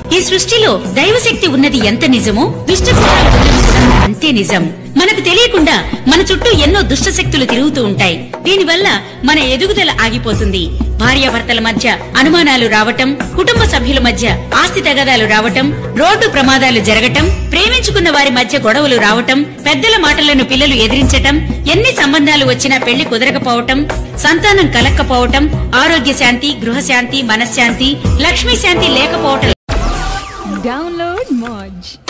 ఈ సృష్టిలో దైవశక్తి ఉన్నది ఎంత నిజమో దుష్ట శక్తులు ఉన్నది కూడా అంతే నిజం మనకు తెలియకుండా మన చుట్టూ ఎన్నో దుష్ట శక్తులు తిరుగుతూ ఉంటాయి దీనివల్ల మన ఎదుగుదల ఆగిపోతుంది భార్యాభర్తల మధ్య అనుమానాలు రావటం కుటుంబ సభ్యుల మధ్య ఆస్తి తగాదాలు రావటం రోడ్డు ప్రమాదాలు జరగటం ప్రేమించుకున్న వారి మధ్య గొడవలు రావటం పెద్దల మాటలను పిల్లలు ఎదిరించటం ఎన్ని సంబంధాలు వచ్చినా పెళ్లి కుదరకపోవటం సంతానం కలక్కపోవటం ఆరోగ్య శాంతి గృహశాంతి మనశ్శాంతి లక్ష్మీ శాంతి లేకపోవటం Download Moj.